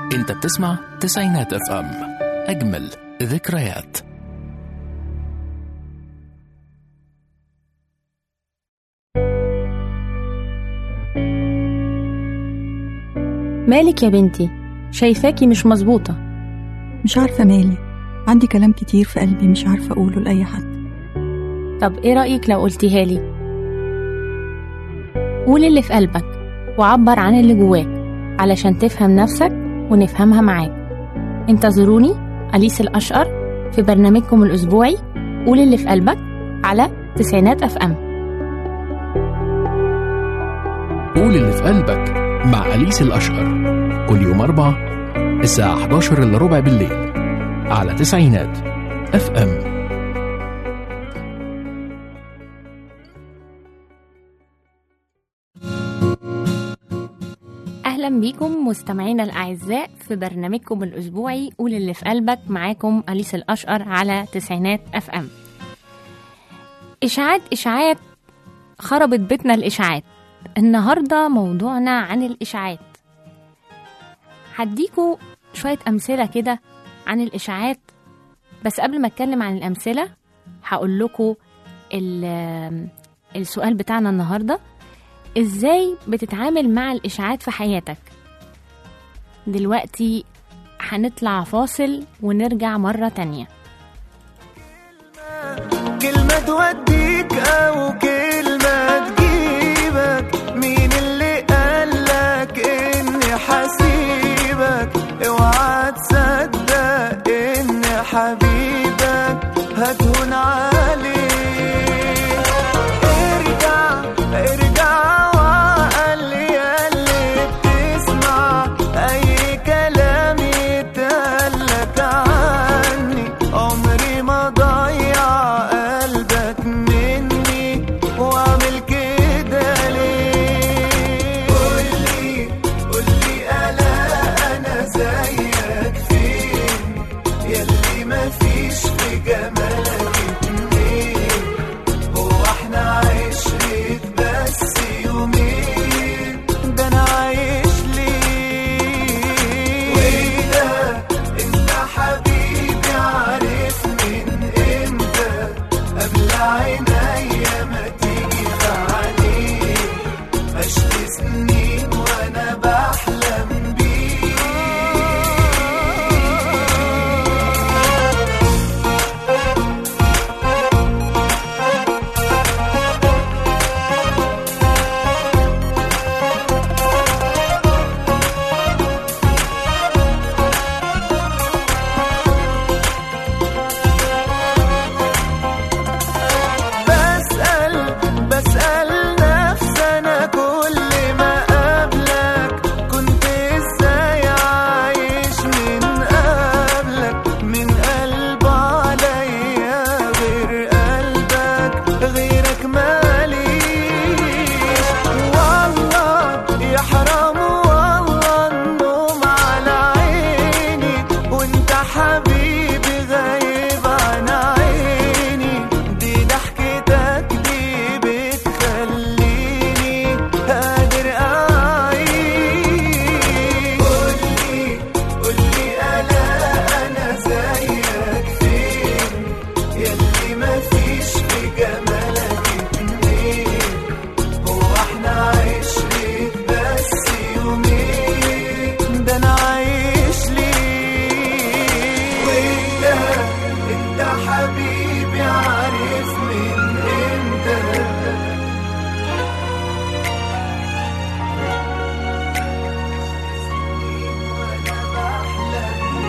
انت بتسمع تسعينات اف ام اجمل ذكريات مالك يا بنتي شايفاكي مش مظبوطة مش عارفة مالي عندي كلام كتير في قلبي مش عارفة أقوله لأي حد طب ايه رأيك لو قلتيها لي قول اللي في قلبك وعبر عن اللي جواك علشان تفهم نفسك ونفهمها معاك انتظروني أليس الأشقر في برنامجكم الأسبوعي قول اللي في قلبك على تسعينات أف أم قول اللي في قلبك مع أليس الأشقر كل يوم أربعة الساعة 11 إلا ربع بالليل على تسعينات اف ام أهلا بيكم مستمعينا الأعزاء في برنامجكم الأسبوعي قول اللي في قلبك معاكم أليس الأشقر على تسعينات أف أم إشاعات إشاعات خربت بيتنا الإشاعات النهاردة موضوعنا عن الإشاعات هديكوا شوية أمثلة كده عن الإشاعات بس قبل ما أتكلم عن الأمثلة هقول لكم ال- السؤال بتاعنا النهارده ازاي بتتعامل مع الاشاعات في حياتك دلوقتي هنطلع فاصل ونرجع مرة تانية كلمة توديك أو كلمة تجيبك مين اللي قالك إني حسيبك اوعى تصدق إن حبيبك هتهون عليك ارجع ارجع وقال يا اللي بتسمع أي كلام يتقالك عني عمري ما ضيع قلبك مني واعمل كده ليه قولي قولي الا انا زيك فين ياللي مفيش في جمالك اتنين هو احنا عشرة بس يومين ده انا عايش ليه وده انت حبيبي عارف من امتى قبل عينيا ما تيجي في عينيك عشت سنين وانا بحلم بيك بسأل بسأل نفسي أنا كل ما قابلك كنت إزاي عايش من قبلك من قلب عليا غير قلبك غيرك ماليش والله يا حرام والله النوم على عيني وانت حبيبي غايب عن عيني دي ضحكتك دي بتخليني قادر أعيش قولي قولي ألا أنا زيك فين ياللي مفيش في جمالك اتنين هو احنا عشرة بس يومين ده انا عايش ليه وانت انت حبيبي عارف من امتى وانا بحلم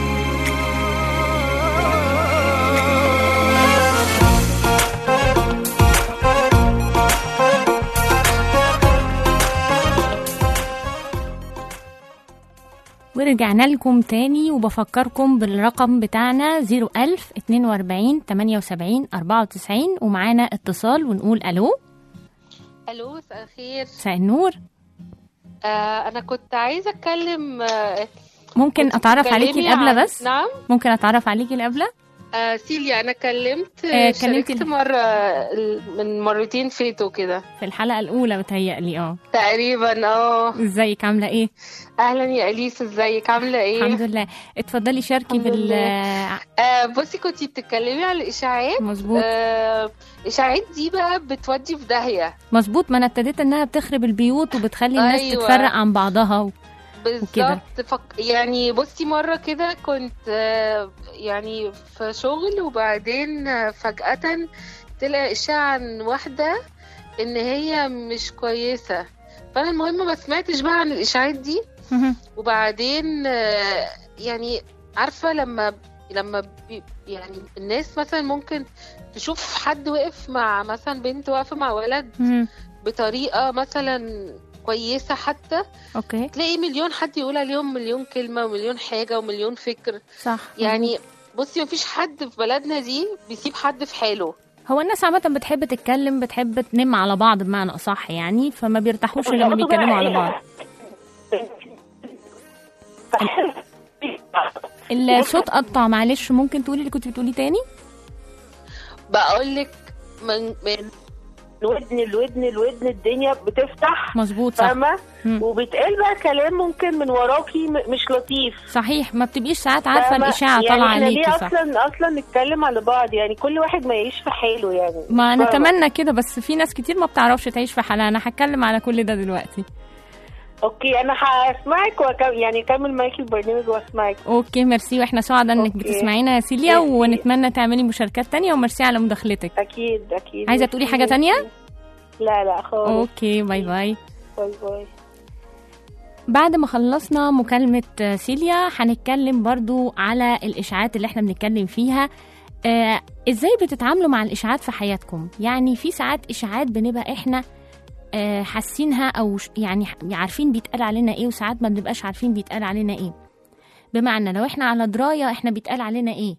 ورجعنا لكم تاني وبفكركم بالرقم بتاعنا 01000 42 78 94 ومعانا اتصال ونقول الو الو مساء الخير مساء النور آه انا كنت عايزه اتكلم آه ممكن كنت اتعرف عليكي بتتكلمي القبلة عن- بس نعم ممكن اتعرف عليكي القبلة آه سيليا انا كلمت آه، شاركت كلمتي ال- مرة ال- من مرتين فاتوا كده في الحلقه الاولى بتهيألي اه تقريبا اه ازيك عامله ايه اهلا يا اليس ازيك عاملة ايه الحمد لله اتفضلي شاركي الحمد بال آه بصي كنتي بتتكلمي على الاشاعات مظبوط آه الاشاعات دي بقى بتودي في داهية مظبوط ما انا ابتديت انها بتخرب البيوت وبتخلي الناس أيوة. تتفرق عن بعضها و... بالظبط فك... يعني بصي مرة كده كنت آه، يعني في شغل وبعدين آه، فجأة طلع إشاعة عن واحدة إن هي مش كويسة فأنا المهم ما سمعتش بقى عن الإشاعات دي مهم. وبعدين آه، يعني عارفة لما لما بي يعني الناس مثلا ممكن تشوف حد وقف مع مثلا بنت واقفة مع ولد مهم. بطريقة مثلا كويسة حتى اوكي تلاقي مليون حد يقول عليهم مليون كلمة ومليون حاجة ومليون فكر صح يعني بصي مفيش حد في بلدنا دي بيسيب حد في حاله هو الناس عامة بتحب تتكلم بتحب تنم على بعض بمعنى أصح يعني فما بيرتاحوش إلا لما بيتكلموا على بعض الصوت قطع معلش ممكن تقولي اللي كنت بتقولي تاني بقولك من من الودن الودن الودن الدنيا بتفتح مظبوط صح فاهمة مم. وبيتقال بقى كلام ممكن من وراكي م- مش لطيف صحيح ما بتبقيش ساعات عارفة فاهمة؟ الإشاعة يعني طالعة احنا عليكي ليه صح اصلا اصلا نتكلم على بعض يعني كل واحد ما يعيش في حاله يعني ما فاهمة؟ نتمنى كده بس في ناس كتير ما بتعرفش تعيش في حالها أنا هتكلم على كل ده دلوقتي اوكي انا هسمعك وكم يعني اكمل معاكي البرنامج واسمعك أوكي ميرسي وإحنا سعداء إنك أوكي. بتسمعينا يا سيليا ميرسي. ونتمنى تعملي مشاركات تانية وميرسي على مداخلتك اكيد اكيد عايزة تقولي حاجة تانية؟ لا لا خالص أوكي باي باي باي باي بعد ما خلصنا مكالمة آه، سيليا هنتكلم برضو على الإشاعات اللي احنا بنتكلم فيها آه ازاي بتتعاملوا مع الإشاعات في حياتكم يعني في ساعات إشاعات بنبقى احنا آه حاسينها أو ش- يعني ح- عارفين بيتقال علينا ايه وساعات ما بنبقاش عارفين بيتقال علينا ايه بمعنى لو احنا على دراية احنا بيتقال علينا ايه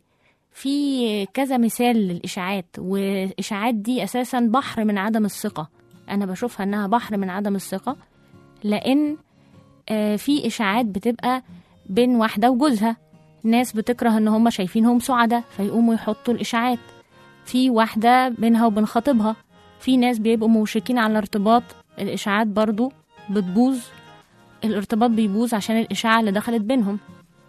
في كذا مثال للإشاعات والإشاعات دي أساسا بحر من عدم الثقة أنا بشوفها إنها بحر من عدم الثقة لأن آه، في اشاعات بتبقى بين واحده وجوزها ناس بتكره ان هم شايفينهم سعداء فيقوموا يحطوا الاشاعات في واحده بينها وبين خطيبها في ناس بيبقوا موشكين على ارتباط الاشاعات برضو بتبوظ الارتباط بيبوظ عشان الاشاعه اللي دخلت بينهم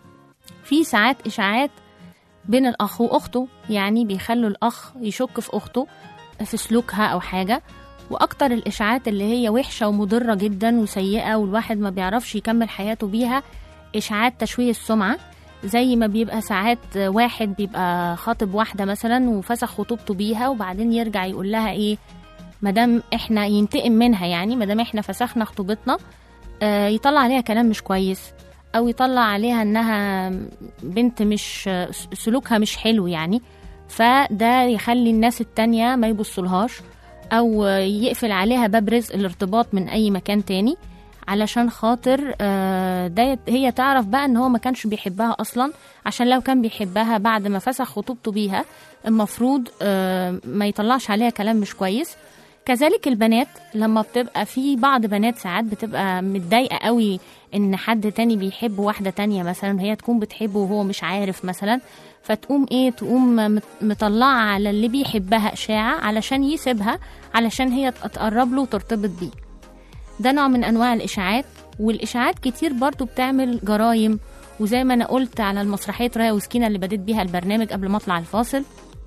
في ساعات اشاعات بين الاخ واخته يعني بيخلوا الاخ يشك في اخته في سلوكها او حاجه واكتر الاشاعات اللي هي وحشه ومضره جدا وسيئه والواحد ما بيعرفش يكمل حياته بيها اشاعات تشويه السمعه زي ما بيبقى ساعات واحد بيبقى خاطب واحده مثلا وفسخ خطوبته بيها وبعدين يرجع يقول لها ايه مادام احنا ينتقم منها يعني مادام احنا فسخنا خطوبتنا آه، يطلع عليها كلام مش كويس او يطلع عليها انها بنت مش سلوكها مش حلو يعني فده يخلي الناس التانية ما يبصلهاش او يقفل عليها باب رزق الارتباط من اي مكان تاني علشان خاطر آه، ده هي تعرف بقى ان هو ما كانش بيحبها اصلا عشان لو كان بيحبها بعد ما فسخ خطوبته بيها المفروض آه، ما يطلعش عليها كلام مش كويس كذلك البنات لما بتبقى في بعض بنات ساعات بتبقى متضايقه قوي ان حد تاني بيحب واحده تانية مثلا هي تكون بتحبه وهو مش عارف مثلا فتقوم ايه تقوم مت- مطلعه على اللي بيحبها اشاعه علشان يسيبها علشان هي تقرب له وترتبط بيه ده نوع من انواع الاشاعات والاشاعات كتير برضو بتعمل جرايم وزي ما انا قلت على المسرحيه رايه وسكينه اللي بديت بيها البرنامج قبل ما اطلع الفاصل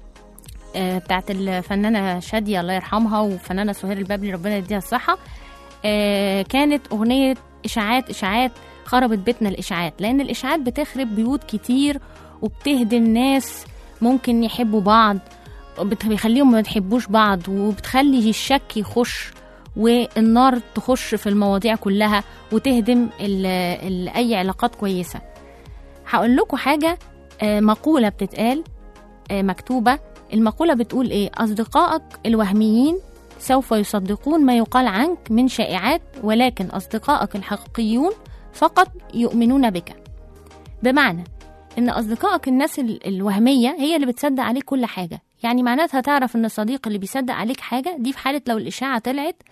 آه، بتاعت الفنانه شاديه الله يرحمها وفنانه سهير البابلي ربنا يديها الصحه آه، كانت اغنيه اشاعات اشاعات خربت بيتنا الاشاعات لان الاشاعات بتخرب بيوت كتير وبتهدي الناس ممكن يحبوا بعض بت- بيخليهم ما يحبوش بعض وبتخلي الشك يخش والنار تخش في المواضيع كلها وتهدم ال ال اي علاقات كويسه هقول لكم حاجه آه، مقوله بتتقال آه، مكتوبه المقوله بتقول ايه اصدقائك الوهميين سوف يصدقون ما يقال عنك من شائعات ولكن اصدقائك الحقيقيون فقط يؤمنون بك بمعنى ان اصدقائك الناس ال- الوهميه هي اللي بتصدق عليك كل حاجه يعني معناتها تعرف ان الصديق اللي بيصدق عليك حاجه دي في حاله لو الاشاعه طلعت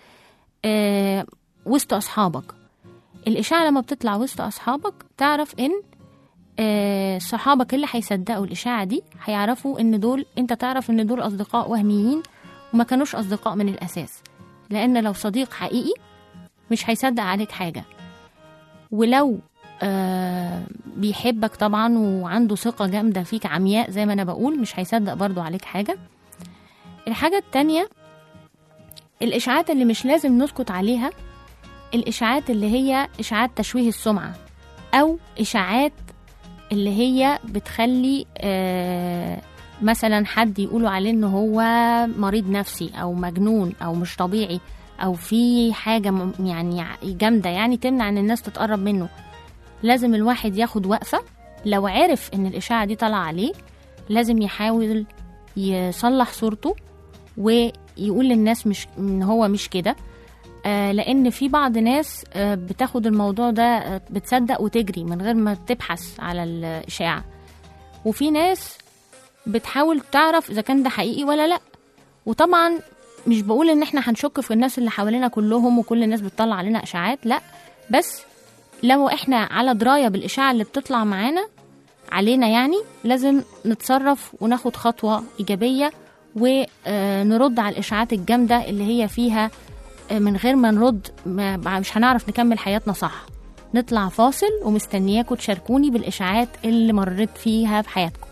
آه وسط اصحابك الاشاعه لما بتطلع وسط اصحابك تعرف ان آه، صحابك اللي هيصدقوا الإشاعة دي هيعرفوا إن دول أنت تعرف إن دول أصدقاء وهميين وما كانوش أصدقاء من الأساس لأن لو صديق حقيقي مش هيصدق عليك حاجة ولو آه بيحبك طبعا وعنده ثقة جامدة فيك عمياء زي ما أنا بقول مش هيصدق برضو عليك حاجة الحاجة التانية الإشاعات اللي مش لازم نسكت عليها الإشاعات اللي هي إشاعات تشويه السمعة أو إشاعات اللي هي بتخلي آه مثلا حد يقولوا عليه إن هو مريض نفسي أو مجنون أو مش طبيعي أو في حاجة م- يعني جامدة يعني تمنع إن الناس تتقرب منه لازم الواحد ياخد وقفة لو عرف إن الإشاعة دي طالعة عليه لازم يحاول يصلح صورته ويقول للناس مش إن هو مش كده آه، لان في بعض ناس آه، بتاخد الموضوع ده آه، بتصدق وتجري من غير ما تبحث على الاشاعه وفي ناس بتحاول تعرف اذا كان ده حقيقي ولا لا وطبعا مش بقول ان احنا هنشك في الناس اللي حوالينا كلهم وكل الناس بتطلع علينا اشاعات لا بس لو احنا على درايه بالاشاعه اللي بتطلع معانا علينا يعني لازم نتصرف وناخد خطوه ايجابيه ونرد على الاشاعات الجامده اللي هي فيها من غير ما نرد ما مش هنعرف نكمل حياتنا صح نطلع فاصل ومستنياكم تشاركوني بالإشاعات اللي مريت فيها في حياتكم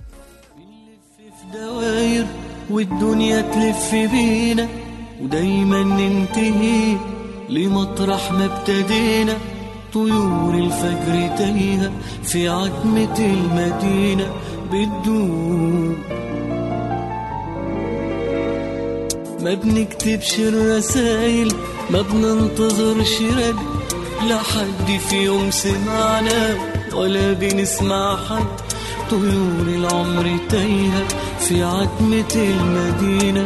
في دواير والدنيا تلف بينا ودايما ننتهي لمطرح ما ابتدينا طيور الفجر تايهة في عتمة المدينة بتدوب ما بنكتبش الرسايل ما بننتظرش رد لا حد في يوم سمعنا ولا بنسمع حد طيور العمر تايهة في عتمة المدينة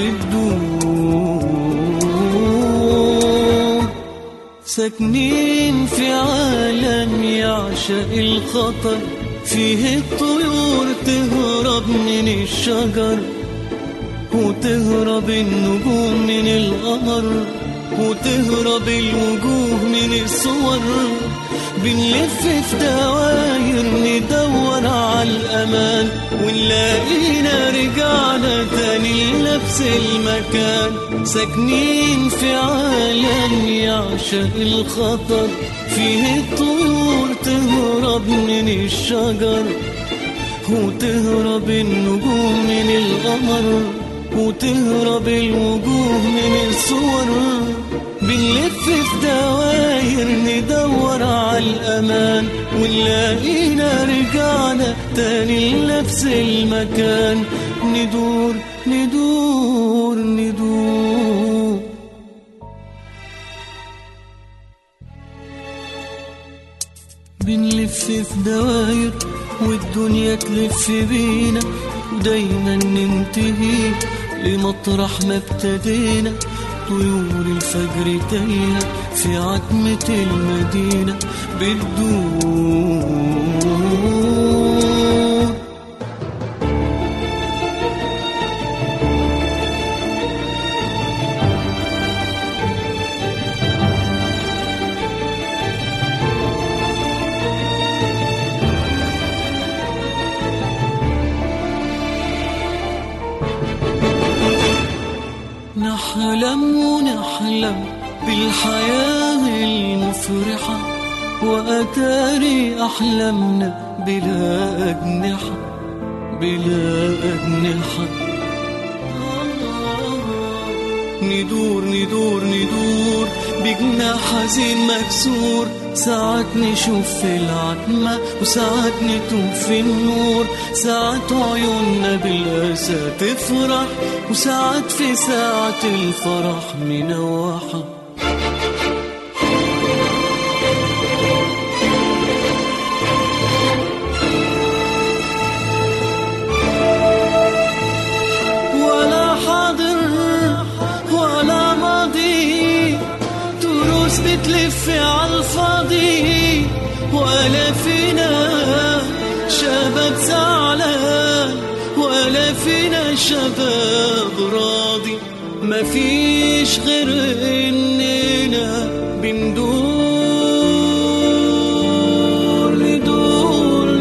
بتدور ساكنين في عالم يعشق الخطر فيه الطيور تهرب من الشجر وتهرب النجوم من القمر وتهرب الوجوه من الصور بنلف في دواير ندور على الأمان ونلاقينا رجعنا تاني لنفس المكان ساكنين في عالم يعشق الخطر فيه الطيور تهرب من الشجر وتهرب النجوم من القمر وتهرب الوجوه من الصور بنلف في دواير ندور على الأمان ونلاقينا رجعنا تاني لنفس المكان ندور ندور ندور بنلف في دواير والدنيا تلف بينا ودايما ننتهي لمطرح ما ابتدينا طيور الفجر تايهة في عتمة المدينة بتدور نحلم ونحلم بالحياة المفرحة وأتاري أحلامنا بلا أجنحة بلا أجنحة ندور ندور ندور بجناح حزين مكسور ساعات نشوف في العتمة وساعات نتوب في النور ساعات عيوننا بالأسى تفرح وساعات في ساعة الفرح منوحة ولا حاضر ولا ماضي تروس بتلف عالفاضي ولا فينا شباب زعلان ولا فينا شباب راضي مفيش غير اننا بندور ندور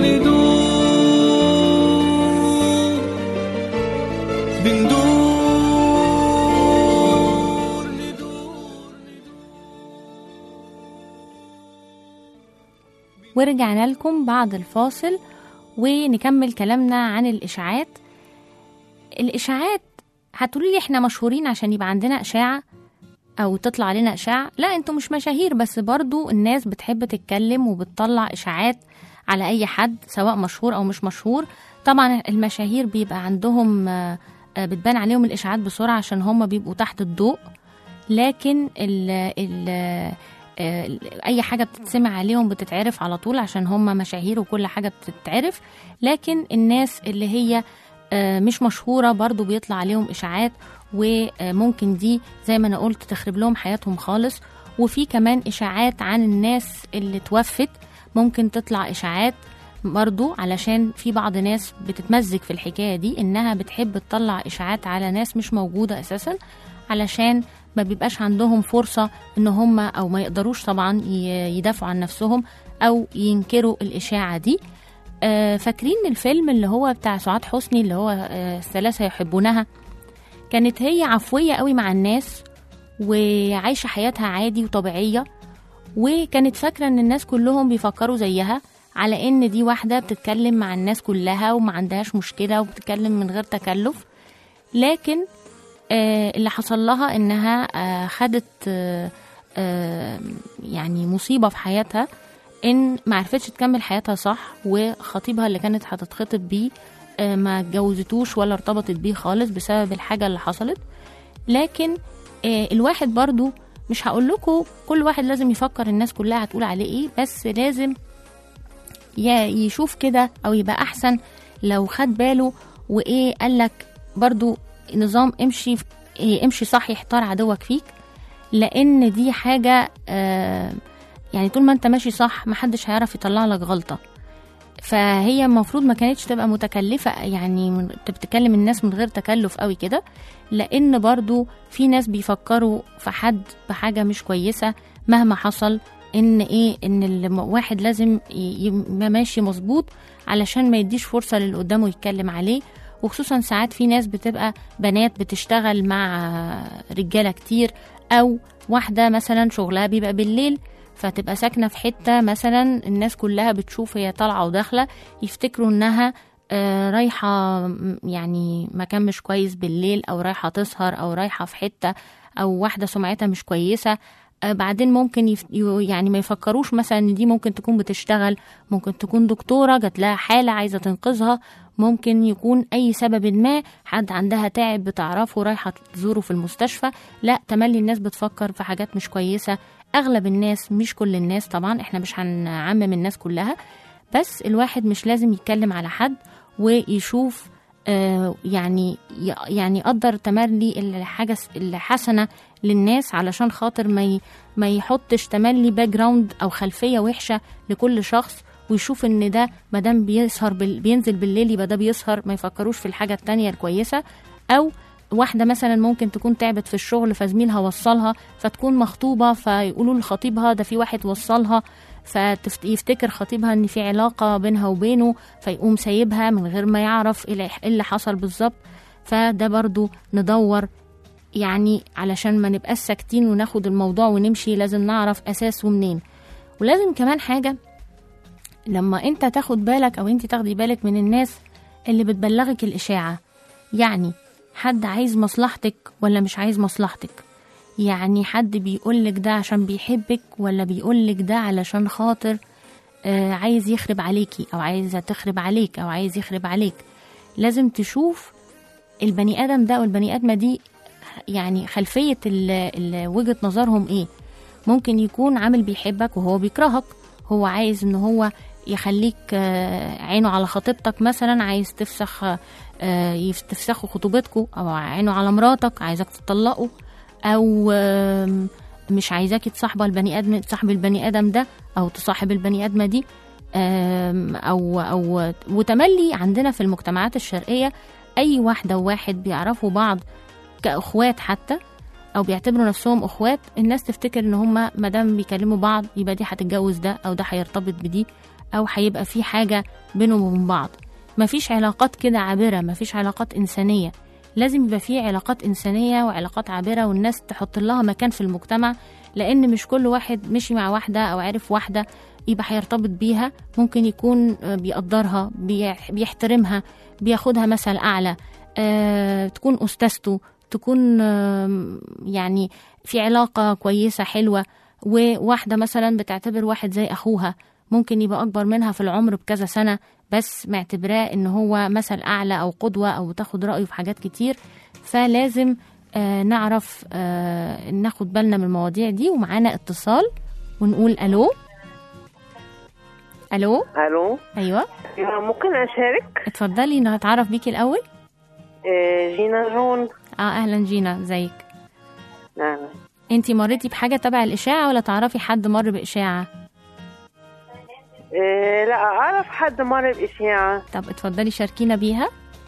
ورجعنا لكم بعد الفاصل ونكمل كلامنا عن الإشاعات الإشاعات هتقولي لي احنا مشهورين عشان يبقى عندنا إشاعة أو تطلع علينا إشاعة لا انتوا مش مشاهير بس برضو الناس بتحب تتكلم وبتطلع إشاعات على أي حد سواء مشهور أو مش مشهور طبعا المشاهير بيبقى عندهم آه، آه، بتبان عليهم الإشاعات بسرعة عشان هم بيبقوا تحت الضوء لكن ال ال آه، اي حاجه بتتسمع عليهم بتتعرف على طول عشان هم مشاهير وكل حاجه بتتعرف لكن الناس اللي هي آه، مش مشهوره برضو بيطلع عليهم اشاعات وممكن دي زي ما انا قلت تخرب لهم حياتهم خالص وفي كمان اشاعات عن الناس اللي توفت ممكن تطلع اشاعات برضو علشان في بعض ناس بتتمزج في الحكايه دي انها بتحب تطلع اشاعات على ناس مش موجوده اساسا علشان ما بيبقاش عندهم فرصة ان هم او ما يقدروش طبعا ي- يدافعوا عن نفسهم او ينكروا الاشاعة دي آه، فاكرين الفيلم اللي هو بتاع سعاد حسني اللي هو آه، الثلاثة يحبونها كانت هي عفوية قوي مع الناس وعايشة حياتها عادي وطبيعية وكانت فاكرة ان الناس كلهم بيفكروا زيها على ان دي واحدة بتتكلم مع الناس كلها وما عندهاش مشكلة وبتتكلم من غير تكلف لكن آه، اللي حصل لها انها آه، خدت آه، آه، يعني مصيبه في حياتها ان ما عرفتش تكمل حياتها صح وخطيبها اللي كانت هتتخطب بيه آه، ما اتجوزتوش ولا ارتبطت بيه خالص بسبب الحاجه اللي حصلت لكن آه، الواحد برضو مش هقول لكم كل واحد لازم يفكر الناس كلها هتقول عليه ايه بس لازم يا يشوف كده او يبقى احسن لو خد باله وايه قالك برضو نظام امشي إيه، امشي صح يحتار عدوك فيك لان دي حاجه آه يعني طول ما انت ماشي صح محدش هيعرف يطلع لك غلطه فهي المفروض ما كانتش تبقى متكلفة يعني من- انت بتتكلم الناس من غير تكلف قوي كده لأن برضو في ناس بيفكروا في حد بحاجة مش كويسة مهما حصل ان ايه ان الواحد لازم ي- يبقى ماشي مظبوط علشان ما يديش فرصة للي قدامه يتكلم عليه وخصوصا ساعات في ناس بتبقى بنات بتشتغل مع رجالة كتير او واحدة مثلا شغلها بيبقى بالليل فتبقى ساكنة في حتة مثلا الناس كلها بتشوف هي طالعة وداخلة يفتكروا انها آه، رايحة م- يعني مكان مش كويس بالليل او رايحة تسهر او رايحة في حتة او واحدة سمعتها مش كويسة آه، بعدين ممكن يف... يو- يعني ما يفكروش مثلا ان دي ممكن تكون بتشتغل ممكن تكون دكتورة جات لها حالة عايزة تنقذها ممكن يكون اي سبب ما حد عندها تعب بتعرفه رايحة تزوره في المستشفى لا تملي الناس بتفكر في حاجات مش كويسة اغلب الناس مش كل الناس طبعا احنا مش هنعمم الناس كلها بس الواحد مش لازم يتكلم على حد ويشوف آه يعني ي- يعني يقدر تملي الحاجة الس- الحسنة للناس علشان خاطر ما ي- ما يحطش تملي باك جراوند او خلفية وحشة لكل شخص ويشوف ان ده مادام بيسهر بال... بينزل بالليل يبقى ده بيسهر ما يفكروش في الحاجة التانية الكويسة او واحدة مثلا ممكن تكون تعبت في الشغل فزميلها وصلها فتكون مخطوبة فيقولوا لخطيبها ده في واحد وصلها فيفتكر خطيبها ان في علاقة بينها وبينه فيقوم سايبها من غير ما يعرف ايه اللي- إيه اللي حصل بالظبط فده برضو ندور يعني علشان ما نبقاش ساكتين وناخد الموضوع ونمشي لازم نعرف اساسه منين ولازم كمان حاجة لما انت تاخد بالك او انت تاخدي بالك من الناس اللي بتبلغك الاشاعة يعني حد عايز مصلحتك ولا مش عايز مصلحتك يعني حد بيقولك ده عشان بيحبك ولا بيقولك ده علشان خاطر آه عايز يخرب عليكي او عايزة تخرب عليك او عايز يخرب عليك لازم تشوف البني ادم ده والبني ادمة دي يعني خلفية ال- ال- وجهة نظرهم ايه ممكن يكون عامل بيحبك وهو بيكرهك هو عايز ان هو يخليك آه، عينه على خطيبتك مثلا عايز تفسخ آه، يف- تفسخوا خطوبتكم او عينه على مراتك عايزك تطلقوا او آم، مش عايزاكي تصاحبه البني ادم تصاحبي البني ادم ده او تصاحب البني ادمه دي آم، او او وتملي عندنا في المجتمعات الشرقيه اي واحده وواحد بيعرفوا بعض كاخوات حتى او بيعتبروا نفسهم اخوات الناس تفتكر ان هما مادام بيكلموا بعض يبقى دي هتتجوز ده او ده هيرتبط بدي او هيبقى في حاجه بينهم وبين بعض مفيش علاقات كده عابره مفيش علاقات انسانيه لازم يبقى فيه علاقات إنسانية وعلاقات عابرة والناس تحط لها مكان في المجتمع لأن مش كل واحد مشي مع واحدة أو عرف واحدة يبقى هيرتبط بيها ممكن يكون آه، بيقدرها بيح- بيحترمها بياخدها مثل أعلى آه، تكون أستاذته تكون آم، يعني في علاقة كويسة حلوة وواحدة مثلا بتعتبر واحد زي أخوها ممكن يبقى أكبر منها في العمر بكذا سنة بس معتبراه إن هو مثل أعلى أو قدوة أو تاخد رأيه في حاجات كتير فلازم آه نعرف آه ناخد بالنا من المواضيع دي ومعانا اتصال ونقول ألو ألو الو أيوة أيوة، ممكن اشارك اتفضلي نتعرف بيكي الأول آه، جينا جون اه أهلا جينا ازيك أهلا. انتي مريتي بحاجة تبع الإشاعة ولا تعرفي حد مر بإشاعة آه، لا اعرف حد مر باشاعه طب اتفضلي شاركينا بيها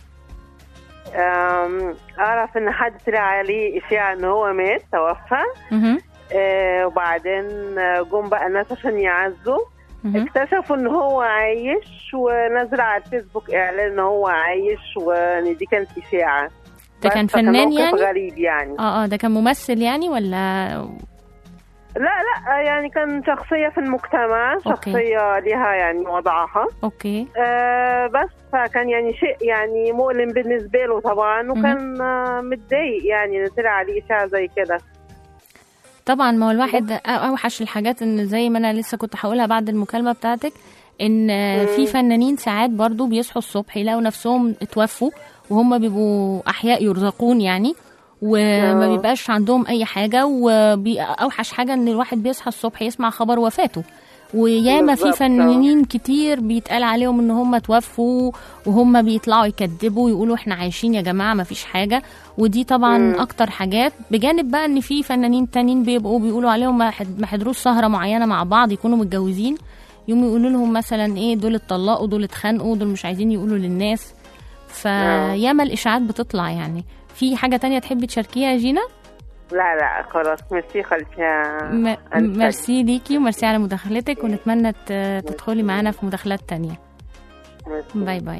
آم، اعرف ان حد طلع عليه اشاعه ان هو مات توفى مهم. آه، وبعدين آه، جم بقى الناس عشان يعزوا مهم. اكتشفوا ان هو عايش ونزل على الفيسبوك اعلان ان هو عايش وان دي كانت اشاعه ده بس كان فكان فنان موقف يعني غريب يعني اه اه ده كان ممثل يعني ولا لا لا يعني كان شخصيه في المجتمع شخصيه ليها يعني وضعها اوكي آه بس فكان يعني شيء يعني مؤلم بالنسبه له طبعا وكان آه متضايق يعني إن طلع عليه اشاعه زي كده طبعا ما هو الواحد أو- اوحش الحاجات ان زي ما انا لسه كنت هقولها بعد المكالمه بتاعتك ان آه، في فنانين ساعات برضو بيصحوا الصبح يلاقوا نفسهم اتوفوا وهم بيبقوا احياء يرزقون يعني وما آه. بيبقاش عندهم اي حاجه واوحش حاجه ان الواحد بيصحى الصبح يسمع خبر وفاته وياما في بالظبط. فنانين كتير بيتقال عليهم ان هم توفوا وهم بيطلعوا يكذبوا يقولوا احنا عايشين يا جماعه ما فيش حاجه ودي طبعا مم. اكتر حاجات بجانب بقى ان في فنانين تانيين بيبقوا بيقولوا عليهم ما حد- ما حضروش سهره معينه مع بعض يكونوا متجوزين يوم يقولوا لهم مثلا ايه دول اتطلقوا دول اتخانقوا دول مش عايزين يقولوا للناس فياما الاشاعات بتطلع يعني في حاجه تانية تحبي تشاركيها يا جينا لا لا خلاص ميرسي خالتي يا م- أنت. ميرسي ليكي وميرسي على مداخلتك ونتمنى ت- تدخلي معانا في مداخلات تانية ميرسي. باي باي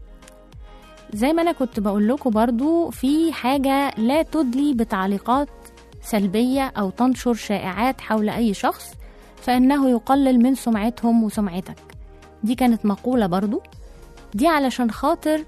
زي ما انا كنت بقول لكم برضو في حاجة لا تدلي بتعليقات سلبية او تنشر شائعات حول اي شخص فانه يقلل من سمعتهم وسمعتك دي كانت مقولة برضو دي علشان خاطر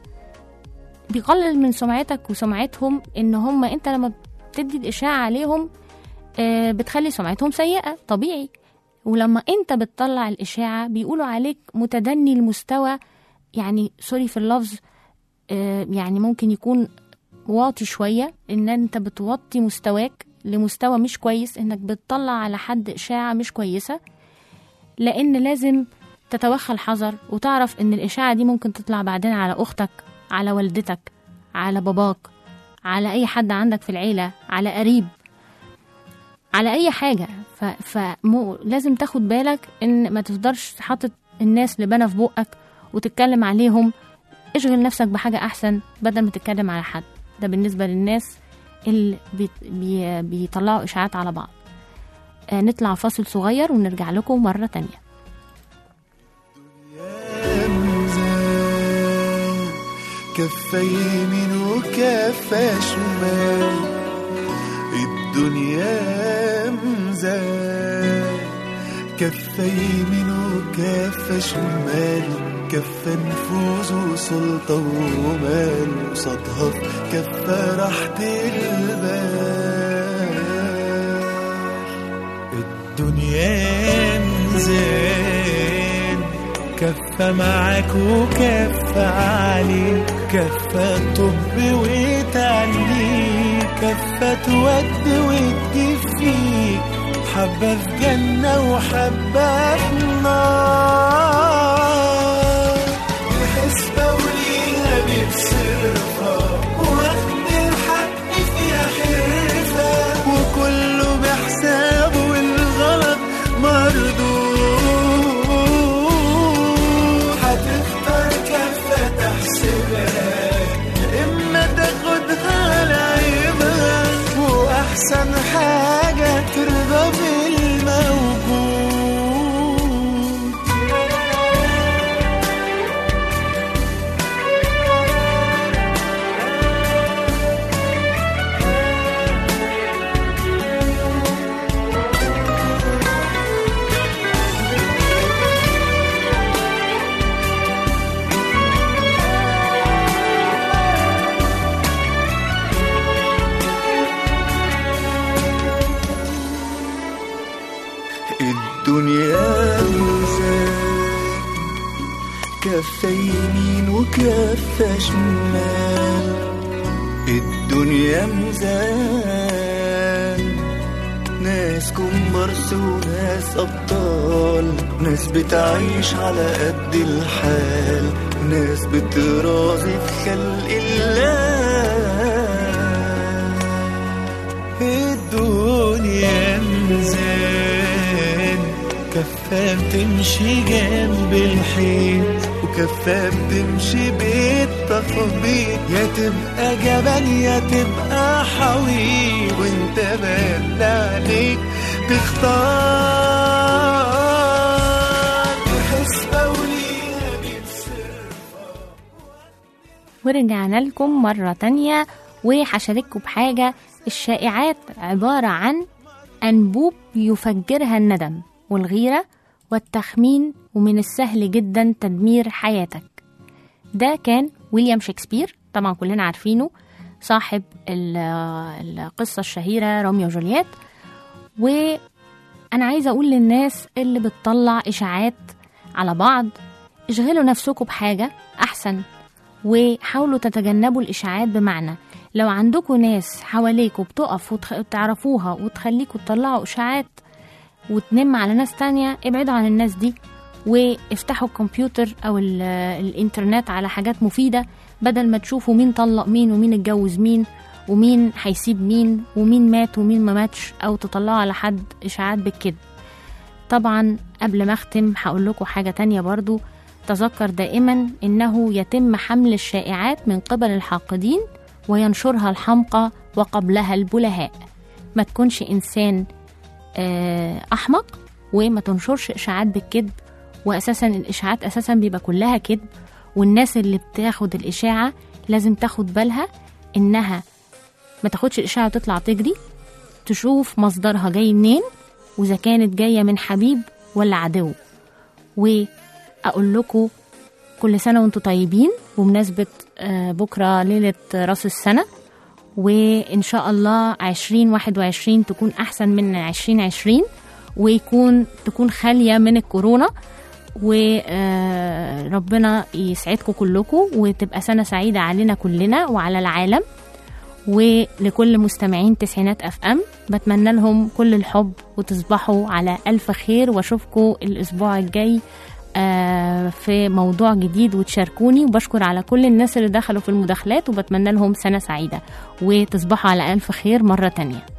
بيقلل من سمعتك وسمعتهم ان هم انت لما بتدي الاشاعة عليهم آه، بتخلي سمعتهم سيئة طبيعي ولما انت بتطلع الاشاعة بيقولوا عليك متدني المستوى يعني سوري في اللفظ آه، يعني ممكن يكون واطي شوية ان انت بتوطي مستواك لمستوى مش كويس انك بتطلع على حد اشاعة مش كويسة لان لازم تتوخى الحذر وتعرف ان الاشاعة دي ممكن تطلع بعدين على اختك على والدتك على باباك على اي حد عندك في العيلة على قريب على اي حاجة ف... فمو لازم تاخد بالك ان ما تفضلش حاطط الناس لبنا في بقك وتتكلم عليهم اشغل نفسك بحاجة احسن بدل ما تتكلم على حد ده بالنسبة للناس اللي بي... بي... بيطلعوا اشاعات على بعض آه نطلع فاصل صغير ونرجع لكم مرة تانية ميزان كفة يمين وكفة شمال الدنيا ميزان كفة يمين وكفة شمال كفة نفوذ وسلطة ومال قصادها في كفة راحة البال الدنيا ميزان كفة معاك وكفة عليك كفة طب وتعليك كفة تودي وتجيب فيك حبة في جنة وحبة في نار الحسبة وليها بتصرفها واخد الحق فيها حرفة وكله بحساب والغلط مردود هتختار كفة تحسبها إما تاخدها على عيبها وأحسن حاجة ترضى بالموجود الدنيا ميزان كفة يمين وكفة شمال الدنيا ميزان ناس كومبارس وناس أبطال ناس بتعيش على قد الحال ناس بترازي في خلق الله الدنيا ميزان كفة بتمشي جنب الحيط وكفة بتمشي بالتخبيط يا تبقى جبل يا تبقى حويط وانت بقى عليك تختار حسبة وليها بتصير ورجعنا لكم مرة تانية وهشارككم بحاجة الشائعات عبارة عن أنبوب يفجرها الندم والغيرة والتخمين ومن السهل جدا تدمير حياتك ده كان ويليام شكسبير طبعا كلنا عارفينه صاحب ال- القصة الشهيرة روميو وجولييت وأنا عايزة أقول للناس اللي بتطلع إشاعات على بعض اشغلوا نفسكم بحاجة أحسن وحاولوا تتجنبوا الإشاعات بمعنى لو عندكم ناس حواليكوا بتقف وتخ- وتعرفوها وتخليكوا تطلعوا إشاعات وتنم على ناس تانية ابعدوا عن الناس دي وافتحوا الكمبيوتر أو ال- الإنترنت على حاجات مفيدة بدل ما تشوفوا مين طلق مين ومين اتجوز مين ومين هيسيب مين ومين مات ومين ما ماتش أو تطلعوا على حد إشاعات بالكذب طبعا قبل ما أختم هقول لكم حاجة تانية برضو تذكر دائما إنه يتم حمل الشائعات من قبل الحاقدين وينشرها الحمقى وقبلها البلهاء ما تكونش إنسان آه، أحمق وما تنشرش إشاعات بالكذب وأساسا الإشاعات أساسا بيبقى كلها كذب والناس اللي بتاخد الإشاعة لازم تاخد بالها إنها ما تاخدش الإشاعة وتطلع تجري تشوف مصدرها جاي منين وإذا كانت جاية من حبيب ولا عدو وأقول لكم كل سنة وانتم طيبين بمناسبة آه، بكرة ليلة راس السنة وإن شاء الله عشرين واحد وعشرين تكون أحسن من عشرين عشرين ويكون تكون خالية من الكورونا وربنا يسعدكم كلكم وتبقى سنة سعيدة علينا كلنا وعلى العالم ولكل مستمعين تسعينات اف ام بتمنى لهم كل الحب وتصبحوا على الف خير واشوفكم الاسبوع الجاي آه، في موضوع جديد وتشاركوني وبشكر على كل الناس اللي دخلوا في المداخلات وبتمنى لهم سنة سعيدة وتصبحوا على ألف خير مرة تانية